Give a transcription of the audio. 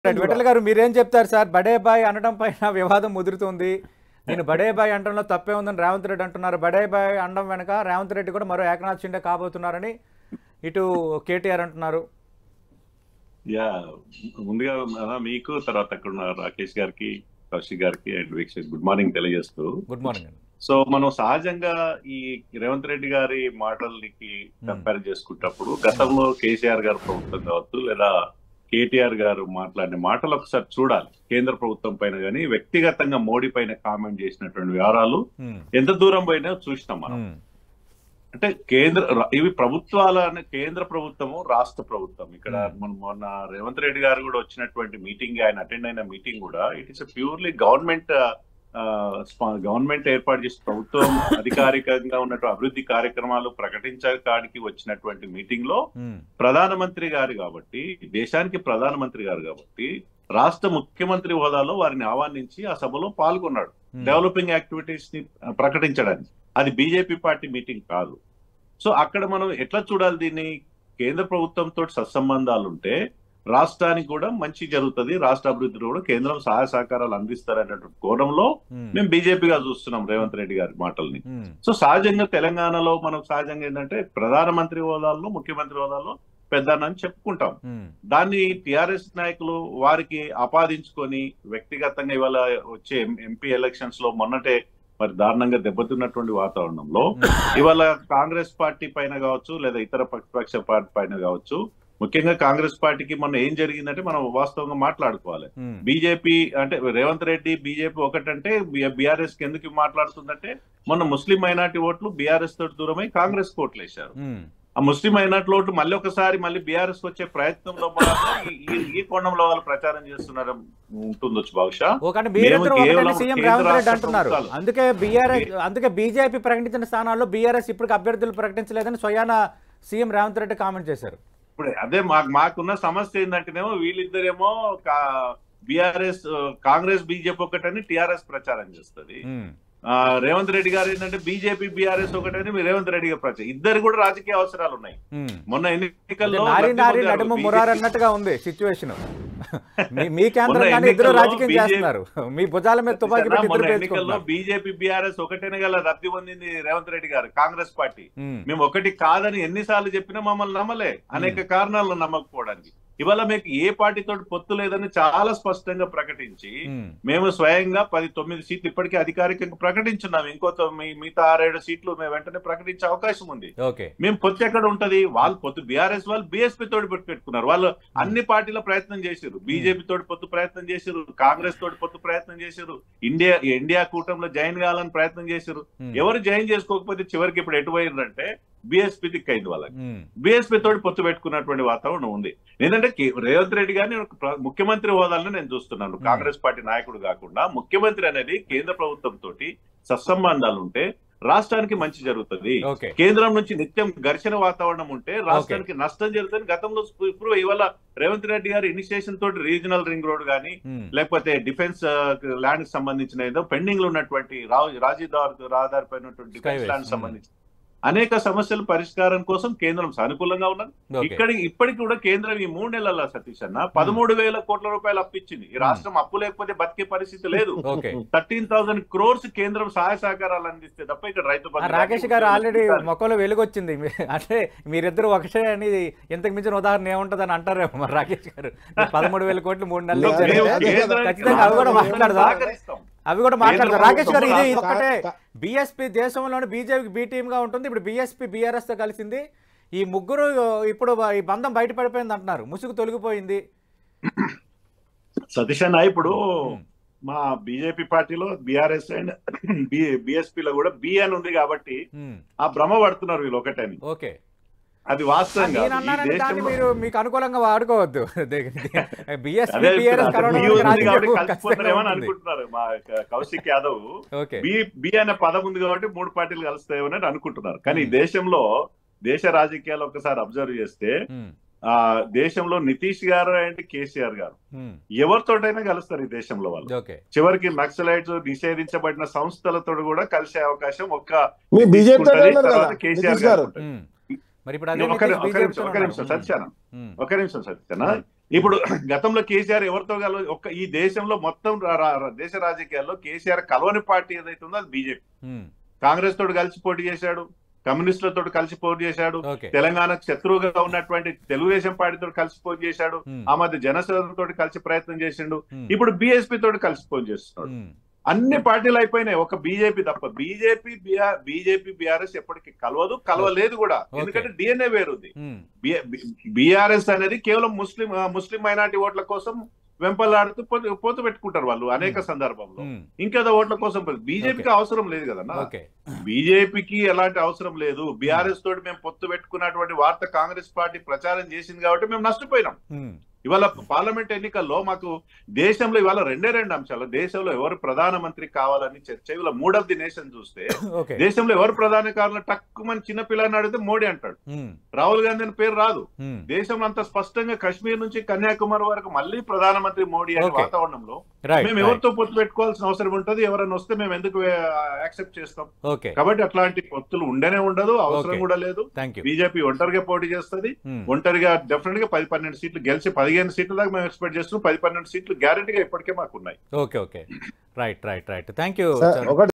Right Vithal గారు మీరేం చెప్తారు సార్ బడే బాయ్ అనడం పైన వివాదం ముదురుతుంది నేను బడే బాయ్ అనడంలో తప్పే ఉందని రేవంత్ రెడ్డి అంటున్నారు బడే బాయ్ అనడం వెనక రేవంత్ రెడ్డి కూడా మరో ఏకనాథ్ షిండే కాబోతున్నారని ఇటు కేటీఆర్ అంటున్నారు యా ముందుగా ఆ, మీకు తర్వాత అక్కడ ఉన్న రాకేష్ గారికి కౌశిక్ గారికి అండ్ వీక్షక్ గుడ్ మార్నింగ్ తెలియజేస్తూ గుడ్ మార్నింగ్ అండి సో మనం సహజంగా ఈ రేవంత్ రెడ్డి గారి మాటలకి కంపేర్ చేసుకుంటప్పుడు గతంలో కేసీఆర్ గారు ప్రభుత్వం కావచ్చు లేదా కేటీఆర్ గారు మాట్లాడిన మాటలు ఒకసారి చూడాలి కేంద్ర ప్రభుత్వం పైన కానీ వ్యక్తిగతంగా మోడీ పైన కామెంట్ చేసినటువంటి వివరాలు ఉమ్, ఎంత దూరం పోయినా చూసినాం మనం ఉమ్, అంటే కేంద్ర ర- ఇవి ప్రభుత్వాల కేంద్ర ప్రభుత్వము రాష్ట్ర ప్రభుత్వం ఇక్కడ Hmm. మొన్న మొన్న రేవంత్ రెడ్డి గారు కూడా వచ్చినటువంటి మీటింగ్ ఆయన అటెండ్ అయిన మీటింగ్ కూడా it is purely government government ఏర్పాటు చేసిన ప్రభుత్వం అధికారికంగా ఉన్నటువంటి అభివృద్ధి కార్యక్రమాలు ప్రకటించడానికి వచ్చినటువంటి మీటింగ్ లో ఉమ్, ప్రధానమంత్రి గారు కాబట్టి దేశానికి ప్రధానమంత్రి గారు కాబట్టి రాష్ట్ర ముఖ్యమంత్రి హోదాలో వారిని ఆహ్వానించి ఆ సభలో పాల్గొన్నాడు ఉమ్, డెవలపింగ్ యాక్టివిటీస్ ని ప్రకటించడానికి అది బీజేపీ పార్టీ మీటింగ్ కాదు సో అక్కడ మనం ఎట్లా చూడాలి దీన్ని కేంద్ర ప్రభుత్వంతో సత్సంబంధాలు ఉంటే రాష్ట్రానికి కూడా మంచి జరుగుతుంది రాష్ట్ర అభివృద్ధిలో కూడా కేంద్రం సహాయ సహకారాలు అందిస్తారనేటువంటి కోణంలో ఉమ్, మేము బీజేపీగా చూస్తున్నాం రేవంత్ రెడ్డి గారి మాటల్ని ఉమ్, సో సహజంగా తెలంగాణలో మనకు సహజంగా ఏంటంటే ప్రధానమంత్రి హోదాల్లో ముఖ్యమంత్రి హోదాలో పెద్దనని చెప్పుకుంటాం ఉమ్, దాన్ని టిఆర్ఎస్ నాయకులు వారికి ఆపాదించుకొని వ్యక్తిగతంగా ఇవాళ వచ్చే ఎంపీ ఎలక్షన్స్ లో మొన్నటే మరి దారుణంగా దెబ్బతిన్నటువంటి వాతావరణంలో ఇవాళ కాంగ్రెస్ పార్టీ పైన కావచ్చు లేదా ఇతర ప్రతిపక్ష పార్టీ పైన కావచ్చు ముఖ్యంగా కాంగ్రెస్ పార్టీకి మొన్న ఏం జరిగిందంటే మనం వాస్తవంగా మాట్లాడుకోవాలి ఉమ్, బీజేపీ అంటే రేవంత్ రెడ్డి బీజేపీ ఒకటంటే బీఆర్ఎస్ కి ఎందుకు మాట్లాడుతుందంటే మొన్న ముస్లిం మైనార్టీ ఓట్లు బీఆర్ఎస్ తోటి దూరమై కాంగ్రెస్ ఓట్లు వేశారు ఉమ్, ఆ ముస్లిం మైనార్టీ ఓటు మళ్ళీ ఒకసారి మళ్ళీ బీఆర్ఎస్ వచ్చే ప్రయత్నంలో భాగంగా ఈ- ఈ- ఈ కోణంలో వాళ్ళు ప్రచారం చేస్తున్నారు ఉంటుండొచ్చు బహుశా ఓకంటే మీరిద్దరు మేము ఒకటని కేవలం సీఎం కేంద్ర రేవంత్ రెడ్డి రాష్ట్ర అంటున్నారు ప్రభుత్వాలు. అందుకే బీఆర్ఎస్ అందుకే బీజేపీ ప్రకటించిన స్థానాల్లో బీఆర్ఎస్ ఇప్పటికి అభ్యర్థులు ప్రకటించలేదని స్వయాన సీఎం రేవంత్ రెడ్డి కామెంట్ చేశారు ఇప్పుడు అదే మాకు మాకున్న సమస్య ఏంటంటేనేమో వీళ్ళిద్దరేమో బీఆర్ఎస్ కాంగ్రెస్ బీజేపీ ఒకటని టిఆర్ఎస్ ప్రచారం చేస్తుంది ఉమ్, ఆ, రేవంత్ రెడ్డి గారు ఏంటంటే బీజేపీ బీఆర్ఎస్ ఒకటని మీ రేవంత్ రెడ్డి గారు ప్రచారం ఇద్దరు కూడా రాజకీయ అవసరాలు ఉన్నాయి ఉమ్. మొన్న అంటే ఎన్నికల్లో నారి లబ్ధి నారి పొందారు. నడుము BJP మురారు అన్నట్టుగా ఉంది సిచ్యువేషన్ మీ కేంద్రం మొన్న కానీ ఇద్దరు ఎన్నికల్లో రాజకీయం BJP చేస్తున్నారు మీ భుజాల మీద తుపాకీ పెట్టి మొన్న ఇద్దరు ఎన్నికల్లో పేర్చుకుంటున్నారు బీజేపీ బీఆర్ఎస్ ఒకటేనే గల రద్దు పొందింది రేవంత్ రెడ్డి గారు కాంగ్రెస్ పార్టీ ఉమ్, మేము ఒకటి కాదని ఎన్నిసార్లు చెప్పినా మమ్మల్ని నమ్మలే అనేక కారణాలు నమ్మకపోవడానికి ఇవాళ మీకు ఏ పార్టీతో పొత్తు లేదని చాలా స్పష్టంగా ప్రకటించి ఉమ్, మేము స్వయంగా పది తొమ్మిది సీట్లు ఇప్పటికే అధికారికంగా ప్రకటించున్నాం ఇంకో తొమ్మిది మిగతా ఆరేడు సీట్లు మేము వెంటనే ప్రకటించే అవకాశం ఉంది ఓకే మేము పొత్తు ఎక్కడ ఉంటది వాళ్ళు పొత్తు బీఆర్ఎస్ వాళ్ళు బీఎస్పీ తోటి పొత్తు పెట్టుకున్నారు వాళ్ళు అన్ని పార్టీల ప్రయత్నం చేశారు బీజేపీ తోటి పొత్తు ప్రయత్నం చేశారు కాంగ్రెస్ తోటి పొత్తు ప్రయత్నం చేశారు ఇండియా ఇండియా కూటమిలో జాయిన్ కావాలని ప్రయత్నం చేశారు ఉమ్, ఎవరు జాయిన్ చేసుకోకపోతే చివరికి ఇప్పుడు ఎటు పోయిందంటే బీఎస్పీ దిక్కైంది వాళ్ళకి ఉమ్, బీఎస్పీ తోటి పొత్తు పెట్టుకున్నటువంటి వాతావరణం ఉంది ఏంటంటే కే- రేవంత్ రెడ్డి గారిని ఒక ప్ర- ముఖ్యమంత్రి హోదాలో నేను చూస్తున్నాను Hmm. కాంగ్రెస్ పార్టీ నాయకుడు కాకుండా ముఖ్యమంత్రి అనేది కేంద్ర ప్రభుత్వం తోటి సత్సంబంధాలు ఉంటే రాష్ట్రానికి మంచి జరుగుతుంది ఓకే కేంద్రం నుంచి నిత్యం ఘర్షణ వాతావరణం ఉంటే రాష్ట్రానికి నష్టం జరుగుతుంది గతంలో ఇప్పుడు ఇవాళ రేవంత్ రెడ్డి గారి ఇనిషియేషన్ తోటి రీజనల్ రింగ్ రోడ్ కానీ ఉమ్, లేకపోతే డిఫెన్స్ ల్యాండ్ కి సంబంధించిన ఏదో పెండింగ్ లో ఉన్నటువంటి రా- రాజీదార్ రహదారిపైనటువంటి డిఫెన్స్ Skyways. Land Hmm. సంబంధించి అనేక సమస్యల పరిష్కారం కోసం కేంద్రం సానుకూలంగా ఉన్నది ఓకే ఇక్కడ ఇప్పటికి కూడా కేంద్రం ఈ మూడు నెలల సతీష్ అన్న పదమూడు వేల కోట్ల రూపాయలు అప్పిచ్చింది ఈ రాష్ట్రం అప్పు లేకపోతే బతికే పరిస్థితి లేదు ఓకే థర్టీన్ థౌసండ్ క్రోర్స్ కేంద్రం సహాయ సహకారాలు అందిస్తే తప్ప ఇక్కడ రైతు ఆ, బంధు రాకేష్ కానీ గారు ఆల్రెడీ ఉద్యోగులు మొక్కలో వెలుగొచ్చింది మీ- అంటే మీరిద్దరు ఒకటే అని ఇంతకు మించిన ఉదాహరణ ఏముంటదని అంటారేమో మరి రాకేష్ గారు పదమూడు వేల కోట్లు మూడు నెలలు లేదు, ఇచ్చారు. మేము అదే కదా. కేంద్రానికి ఖచ్చితంగా అవి కూడా మాట్లాడదాం. సహకరిస్తాం. అవి కూడా మాట్లాడతారు కేంద్ర రాకేష్ గారు ఇది ప్రభుత్వం ఇది ఒక్కటే కా- బీఎస్పీ దేశంలోని బీజేపీకి బీ టీమ్ గా ఉంటుంది ఇప్పుడు బీఎస్పీ బీఆర్ఎస్ తో కలిసింది ఈ ముగ్గురు ఇప్పుడు ఈ బంధం బయటపడిపోయింది అంటున్నారు ముసుగు తొలగిపోయింది సతీష్ అన్న ఇప్పుడు ఉమ్, మా బీజేపీ పార్టీలో బీఆర్ఎస్ అండ్ బిఎస్పీ లో కూడా బి అని ఉంది కాబట్టి ఉమ్, ఆ భ్రమ పడుతున్నారు వీళ్ళు ఒకటని ఓకే అది వాస్తవం నేను కాదు. ఈ అన్నానని దాన్ని దేశంలో మీరు మీకు అనుకూలంగా వాడుకోవద్దు బీఎస్పీ అదే బీఆర్ఎస్ ఇప్పుడు బి ఉంది కాబట్టి కలిసిపోతారేమో అని కలవడం అనుకుంటున్నారు మా క- Kaushik Yadav okay B B అనే పదం ఉంది కాబట్టి మూడు పార్టీలు కలుస్తాయేమో అని అనుకుంటున్నారు కానీ ఈ Hmm. దేశంలో దేశ రాజకీయాలు ఒకసారి అబ్జర్వ్ చేస్తే ఉమ్, ఆ దేశంలో నితీష్ గారు అండ్ కేసీఆర్ గారు ఉమ్, ఎవరితోటైనా కలుస్తారు ఈ దేశంలో వాళ్ళు ఓకే చివరికి నక్సలైట్స్ నిషేధించబడిన సంస్థలతో కూడా కలిసే అవకాశం ఒక్క మీ బీజేపీ తోటే ఉంటది, ఉన్నారు కదా తర్వాత కేసీఆర్ నితీష్ గారు గారు ఉమ్. మరి ఇప్పుడు అదే ఒక నితీష్ ఒక బీజేపీతో నిమిషం ఒక ఉన్నారు. నిమిషం సత్యాన ఉమ్, ఒక నిమిషం సత్యాన ఇప్పుడు గతంలో కేసీఆర్ ఎవరితో కలవ ఒక్క ఈ దేశంలో మొత్తం రా- రా- రా- దేశ రాజకీయాల్లో కేసీఆర్ కలవని పార్టీ ఏదైతే ఉందో అది బీజేపీ ఉమ్, కాంగ్రెస్ తోటి కలిసి పోటీ చేశాడు కమ్యూనిస్టులతో కలిసి పోటీ చేశాడు ఓకే తెలంగాణకు శత్రువుగా ఉన్నటువంటి తెలుగుదేశం పార్టీతో కలిసి పోటీ చేశాడు ఉమ్, ఆ మధ్య జనసేన తోటి కలిసి ప్రయత్నం చేసిండు ఉమ్, ఇప్పుడు బీఎస్పీ తోటి కలిసి పోటీ చేస్తున్నాడు ఉమ్, అన్ని పార్టీలు అయిపోయినాయి ఒక బీజేపీ తప్ప బీజేపీ బిఆర్ బీజేపీ బీఆర్ఎస్ ఎప్పటికీ కలవదు కలవలేదు కూడా ఎందుకంటే డిఎన్ఏ వేరుంది ఉమ్, బీఆర్ఎస్ అనేది కేవలం ముస్లిం ఆ, ముస్లిం మైనార్టీ ఓట్ల కోసం వెంపలాడుతూ పొత్తు- పొత్తు పెట్టుకుంటారు వాళ్ళు అనేక సందర్భంలో ఉమ్, ఇంకేదో ఓట్ల కోసం బీజేపీకి అవసరం లేదు కదన్నా ఓకే బీజేపీకి ఎలాంటి అవసరం లేదు బీఆర్ఎస్ తోటి మేము పొత్తు పెట్టుకున్నటువంటి వార్త కాంగ్రెస్ పార్టీ ప్రచారం చేసింది కాబట్టి మేము నష్టపోయినాం ఉమ్, ఇవాళ పార్లమెంట్ ఎన్నికల్లో మాకు దేశంలో ఇవాళ రెండే రెండు అంశాలు దేశంలో ఎవరు ప్రధానమంత్రి కావాలని చర్చ ఇవాళ మూడ్ ఆఫ్ ది నేషన్ చూస్తే ఓకే దేశంలో ఎవరు ప్రధాని కావాలని తక్కువని చిన్న పిల్లని అడిగితే మోడీ అంటాడు ఉమ్, రాహుల్ గాంధీ అని పేరు రాదు ఉమ్, దేశంలో అంత స్పష్టంగా కాశ్మీర్ నుంచి కన్యాకుమారి వరకు మళ్ళీ ప్రధానమంత్రి మోడీ అనే Okay. వాతావరణంలో రైట్ మేము రైట్ ఎవరితో పొత్తు పెట్టుకోవాల్సిన అవసరం ఉంటుంది ఎవరైనా వస్తే మేము ఎందుకు యాక్సెప్ట్ చేస్తాం ఓకే కాబట్టి అట్లాంటి పొత్తులు ఉండనే ఉండదు అవసరం Okay. కూడా లేదు థ్యాంక్ యూ బీజేపీ ఒంటరిగా పోటీ చేస్తుంది ఉమ్, ఒంటరిగా డెఫినెట్ గా పది పన్నెండు సీట్లు గెలిచి పదిహేను సీట్ల దాకా మేము ఎక్స్పెక్ట్ చేస్తున్నాం పది పన్నెండు సీట్లు గ్యారెంటీగా ఇప్పటికే మాకు ఉన్నాయి okay okay right right right thank you sir ఒకటి